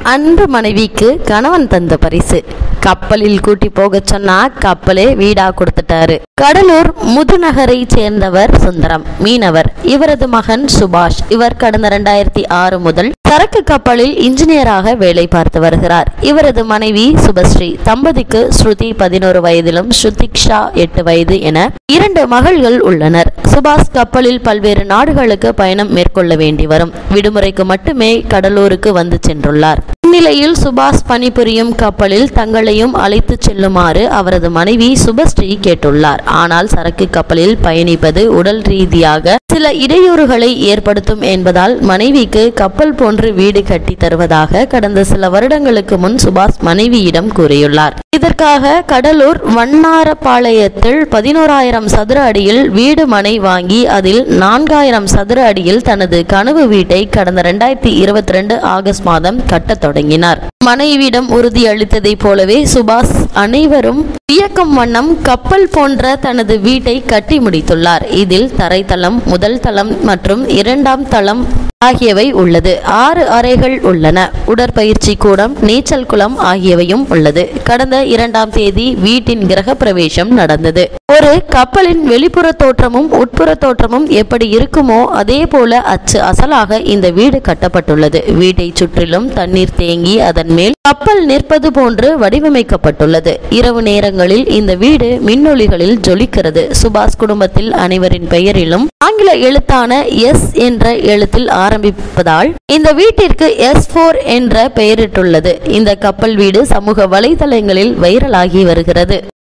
அன்பு மனைவிக்கு கணவன் தந்த பரிசு கப்பலில் கூட்டி போகச் சொன்னா கப்பலே வீடா கொடுத்துட்டாரு கடலூர் முதுநகரை சேர்ந்தவர் சுந்தரம் மீனவர் இவரது மகன் சுபாஷ் இவர் கடந்த இரண்டாயிரத்தி ஆறு முதல் சரக்கு கப்பலில் இன்ஜினியராக வேலை பார்த்து வருகிறார் இவரது மனைவி சுபஸ்ரீ தம்பதிக்கு ஸ்ருதி பதினோரு வயதிலும் ஸ்ருதிக்ஷா எட்டு வயது என இரண்டு மகள்கள் உள்ளனர் சுபாஷ் கப்பலில் பல்வேறு நாடுகளுக்கு பயணம் மேற்கொள்ள வேண்டி வரும் விடுமுறைக்கு மட்டுமே கடலூருக்கு வந்து சென்றுள்ளார் இந்நிலையில் சுபாஷ் பணிபுரியும் கப்பலில் தங்களையும் அழைத்து செல்லுமாறு அவரது மனைவி சுபஸ்ரீ கேட்டுள்ளார் ஆனால் சரக்கு கப்பலில் பயணிப்பது உடல் ரீதியாக சில இடையூறுகளை ஏற்படுத்தும் என்பதால் மனைவிக்கு கப்பல் போன்று வீடு கட்டி தருவதாக கடந்த சில வருடங்களுக்கு முன் சுபாஷ் மனைவியிடம் கூறியுள்ளார் இதற்காக கடலூர் வண்ணாரப்பாளையத்தில் பதினோராயிரம் சதுர அடியில் வீடு மனை வாங்கி அதில் நான்காயிரம் சதுர அடியில் தனது கனவு வீட்டை கடந்த இரண்டாயிரத்தி இருபத்தி ரெண்டு ஆகஸ்ட் மாதம் கட்டத் தொடங்கினார் மனைவியிடம் உறுதி அளித்ததைப் போலவே சுபாஷ் அனைவரும் வியக்கும் வண்ணம் கப்பல் போன்ற தனது வீட்டை கட்டி முடித்துள்ளார் இதில் தரைத்தளம் முதல் தளம் மற்றும் இரண்டாம் தளம் ஆகியவை உள்ளது ஆறு அறைகள் உள்ளன உடற்பயிற்சி கூடம் நீச்சல் குளம் ஆகியவையும் உள்ளது கடந்த இரண்டாம் தேதி வீட்டின் கிரக பிரவேசம் நடந்தது ஒரு கப்பலின் வெளிப்புற தோற்றமும் உட்புற தோற்றமும் எப்படி இருக்குமோ அதே போல அச்சு அசலாக இந்த வீடு கட்டப்பட்டுள்ளது வீட்டை சுற்றிலும் தண்ணீர் தேங்கி அதன் மேல் கப்பல் நிற்பது போன்று வடிவமைக்கப்பட்டுள்ளது இரவு நேரங்களில் இந்த வீடு மின்னொளிகளில் ஜொலிக்கிறது சுபாஷ் குடும்பத்தில் அனைவரின் பெயரிலும் ஆங்கில எழுத்தான எஸ் என்ற எழுத்தில் ஆரம்பிப்பதால் இந்த வீட்டிற்கு எஸ் போர் என்ற பெயரிட்டுள்ளது இந்த கப்பல் வீடு சமூக வலைதளங்களில் வைரலாகி வருகிறது